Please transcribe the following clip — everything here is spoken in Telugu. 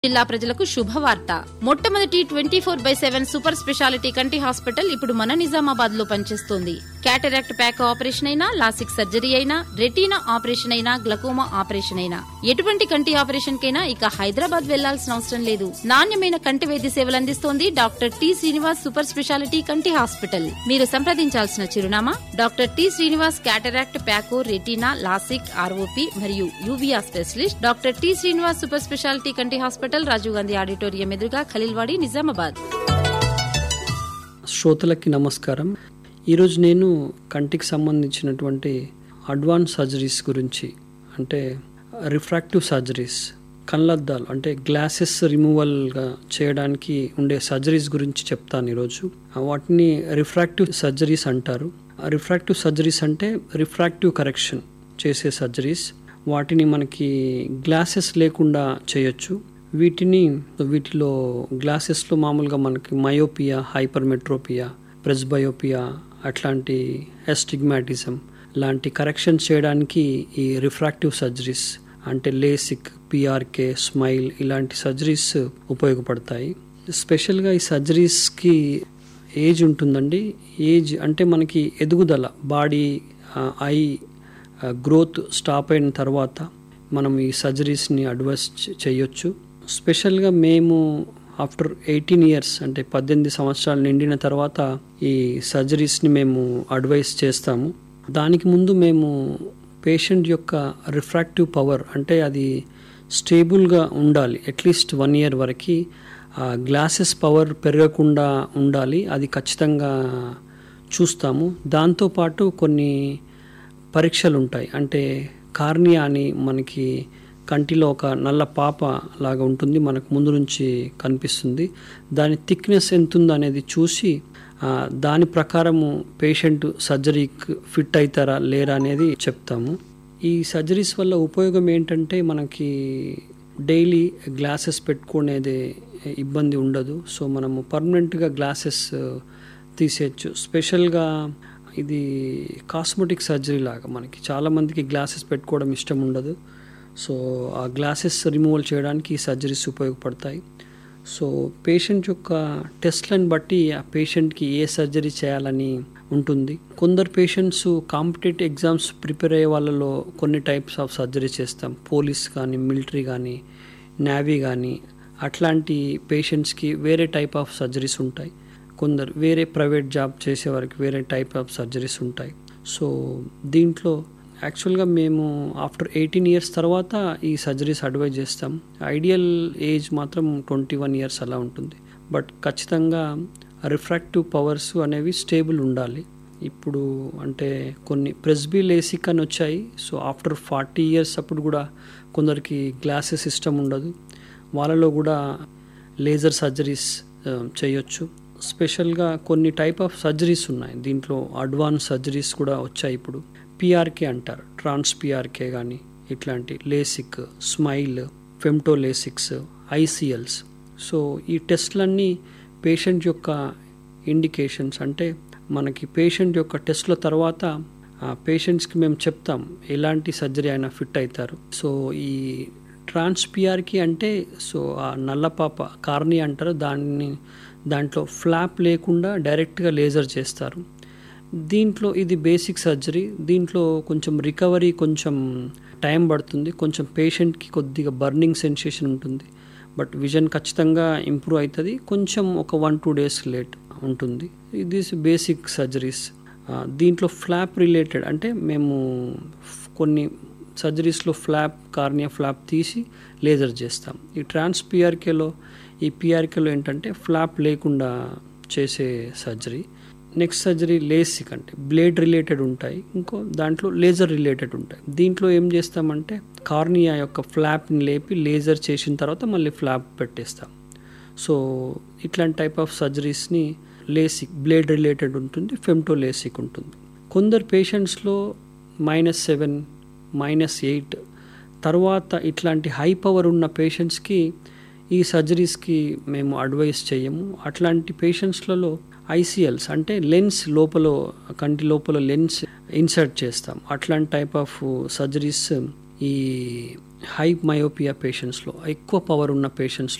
జిల్లా ప్రజలకు శుభవార్త మొట్టమొదటి twenty four by seven super speciality కంటి హాస్పిటల్ ఇప్పుడు మన నిజామాబాద్ లో పనిచేస్తోంది క్యాటరాక్ట్ ప్యాక్ ఆపరేషన్ అయినా లాసిక్ సర్జరీ అయినా రెటీనా ఆపరేషన్ అయినా గ్లకోమా ఆపరేషన్ అయినా ఎటువంటి కంటి ఆపరేషన్ కైనా ఇక హైదరాబాద్ వెళ్లాల్సిన అవసరం లేదు నాణ్యమైన కంటి వైద్య సేవలు అందిస్తోంది doctor T Srinivas super speciality కంటి హాస్పిటల్ మీరు సంప్రదించాల్సిన చిరునామా doctor T Srinivas cataract phaco retina LASIK ROP మరియు uvea specialist doctor T Srinivas super speciality కంటి హాస్పిటల్ రాజీవ్ గాంధీ ఆడిటోరియం ఎదురుగా ఖలీల్వాడి నిజామాబాద్ శ్రోతలకి నమస్కారం ఈరోజు నేను కంటికి సంబంధించినటువంటి అడ్వాన్స్ సర్జరీస్ గురించి అంటే రిఫ్రాక్టివ్ సర్జరీస్ కళ్ళద్దాలు అంటే గ్లాసెస్ రిమూవల్గా చేయడానికి ఉండే సర్జరీస్ గురించి చెప్తాను ఈరోజు వాటిని రిఫ్రాక్టివ్ సర్జరీస్ అంటారు రిఫ్రాక్టివ్ సర్జరీస్ అంటే రిఫ్రాక్టివ్ కరెక్షన్ చేసే సర్జరీస్ వాటిని మనకి గ్లాసెస్ లేకుండా చేయొచ్చు వీటిని వీటిలో గ్లాసెస్లో మామూలుగా మనకి మయోపియా హైపర్మెట్రోపియా ప్రెస్బయోపియా అట్లాంటి ఎస్టిగ్మాటిజం లాంటి కరెక్షన్ చేయడానికి ఈ రిఫ్రాక్టివ్ సర్జరీస్ అంటే లేసిక్ పిఆర్కే స్మైల్ ఇలాంటి సర్జరీస్ ఉపయోగపడతాయి స్పెషల్గా ఈ సర్జరీస్కి ఏజ్ ఉంటుందండి ఏజ్ అంటే మనకి ఎదుగుదల బాడీ ఐ గ్రోత్ స్టాప్ అయిన తర్వాత మనం ఈ సర్జరీస్ని అడ్వైస్ చేయొచ్చు స్పెషల్గా మేము ఆఫ్టర్ ఎయిటీన్ ఇయర్స్ అంటే పద్దెనిమిది సంవత్సరాలు నిండిన తర్వాత ఈ సర్జరీస్ని మేము అడ్వైస్ చేస్తాము దానికి ముందు మేము పేషెంట్ యొక్క రిఫ్రాక్టివ్ పవర్ అంటే అది స్టేబుల్గా ఉండాలి అట్లీస్ట్ వన్ ఇయర్ వరకు గ్లాసెస్ పవర్ పెరగకుండా ఉండాలి అది ఖచ్చితంగా చూస్తాము దాంతోపాటు కొన్ని పరీక్షలు ఉంటాయి అంటే కార్నియా అని మనకి కంటిలో ఒక నల్ల పాప లాగా ఉంటుంది మనకు ముందు నుంచి కనిపిస్తుంది దాని థిక్నెస్ ఎంత ఉందో అనేది చూసి దాని ప్రకారము పేషెంట్ సర్జరీకి ఫిట్ అవుతారా లేరా అనేది చెప్తాము ఈ సర్జరీస్ వల్ల ఉపయోగం ఏంటంటే మనకి డైలీ గ్లాసెస్ పెట్టుకునేది ఇబ్బంది ఉండదు సో మనము పర్మనెంట్గా గ్లాసెస్ తీసేయచ్చు స్పెషల్గా ఇది కాస్మెటిక్ సర్జరీ లాగా మనకి చాలామందికి గ్లాసెస్ పెట్టుకోవడం ఇష్టం ఉండదు సో ఆ గ్లాసెస్ రిమూవల్ చేయడానికి ఈ సర్జరీస్ ఉపయోగపడతాయి సో పేషెంట్ యొక్క టెస్ట్లను బట్టి ఆ పేషెంట్కి ఏ సర్జరీ చేయాలని ఉంటుంది కొందరు పేషెంట్స్ కాంపిటేటివ్ ఎగ్జామ్స్ ప్రిపేర్ అయ్యే వాళ్ళలో కొన్ని టైప్స్ ఆఫ్ సర్జరీ చేస్తాం పోలీస్ కానీ మిలిటరీ కానీ నేవీ కానీ అట్లాంటి పేషెంట్స్కి వేరే టైప్ ఆఫ్ సర్జరీస్ ఉంటాయి కొందరు వేరే ప్రైవేట్ జాబ్ చేసే వారికి వేరే టైప్ ఆఫ్ సర్జరీస్ ఉంటాయి సో దీంట్లో యాక్చువల్గా మేము ఆఫ్టర్ ఎయిటీన్ ఇయర్స్ తర్వాత ఈ సర్జరీస్ అడ్వైజ్ చేస్తాం ఐడియల్ ఏజ్ మాత్రం ట్వంటీ వన్ ఇయర్స్ అలా ఉంటుంది బట్ ఖచ్చితంగా రిఫ్రాక్టివ్ పవర్స్ అనేవి స్టేబుల్ ఉండాలి ఇప్పుడు అంటే కొన్ని ప్రెస్బీ లేసిక్ అని వచ్చాయి సో ఆఫ్టర్ ఫార్టీ ఇయర్స్ అప్పుడు కూడా కొందరికి గ్లాసెస్ ఇష్టం ఉండదు వాళ్ళలో కూడా లేజర్ సర్జరీస్ చేయొచ్చు స్పెషల్గా కొన్ని టైప్ ఆఫ్ సర్జరీస్ ఉన్నాయి దీంట్లో అడ్వాన్స్ సర్జరీస్ కూడా వచ్చాయి ఇప్పుడు పిఆర్కే అంటారు ట్రాన్స్ పిఆర్కే కానీ ఇట్లాంటి LASIK smile femto LASIKs ICLs so ఈ టెస్ట్లన్నీ పేషెంట్ యొక్క ఇండికేషన్స్ అంటే మనకి పేషెంట్ యొక్క టెస్ట్ల తర్వాత పేషెంట్స్కి మేము చెప్తాం ఎలాంటి సర్జరీ అయినా ఫిట్ అవుతారు సో ఈ ట్రాన్స్ పిఆర్కి అంటే సో ఆ నల్లపాప కార్ని అంటారు దాన్ని దాంట్లో ఫ్లాప్ లేకుండా డైరెక్ట్గా లేజర్ చేస్తారు దీంట్లో ఇది బేసిక్ సర్జరీ దీంట్లో కొంచెం రికవరీ కొంచెం టైం పడుతుంది కొంచెం పేషెంట్కి కొద్దిగా బర్నింగ్ సెన్సేషన్ ఉంటుంది బట్ విజన్ ఖచ్చితంగా ఇంప్రూవ్ అవుతుంది కొంచెం ఒక వన్ టూ డేస్ లేట్ ఉంటుంది ఇది బేసిక్ సర్జరీస్ దీంట్లో ఫ్లాప్ రిలేటెడ్ అంటే మేము కొన్ని సర్జరీస్లో ఫ్లాప్ కార్నియా ఫ్లాప్ తీసి లేజర్ చేస్తాం ఈ ట్రాన్స్ పిఆర్కేలో ఈ పిఆర్కేలో ఏంటంటే ఫ్లాప్ లేకుండా చేసే సర్జరీ నెక్స్ట్ సర్జరీ లేసిక్ అంటే బ్లేడ్ రిలేటెడ్ ఉంటాయి ఇంకో దాంట్లో లేజర్ రిలేటెడ్ ఉంటాయి దీంట్లో ఏం చేస్తామంటే కార్నియా యొక్క ఫ్లాప్ని లేపి లేజర్ చేసిన తర్వాత మళ్ళీ ఫ్లాప్ పెట్టేస్తాం సో ఇట్లాంటి టైప్ ఆఫ్ సర్జరీస్ని లేసిక్ బ్లేడ్ రిలేటెడ్ ఉంటుంది ఫెమ్టో లేసిక్ ఉంటుంది కొందరు పేషెంట్స్లో మైనస్ సెవెన్ మైనస్ ఎయిట్ తర్వాత ఇట్లాంటి హై పవర్ ఉన్న పేషెంట్స్కి ఈ సర్జరీస్కి మేము అడ్వైస్ చేయము అట్లాంటి పేషెంట్స్లలో ఐసిఎల్స్ అంటే లెన్స్ లోపల కంటి లోపల లెన్స్ ఇన్సర్ట్ చేస్తాం అట్లాంటి టైప్ ఆఫ్ సర్జరీస్ ఈ హై మయోపియా పేషెంట్స్లో ఎక్కువ పవర్ ఉన్న పేషెంట్స్లో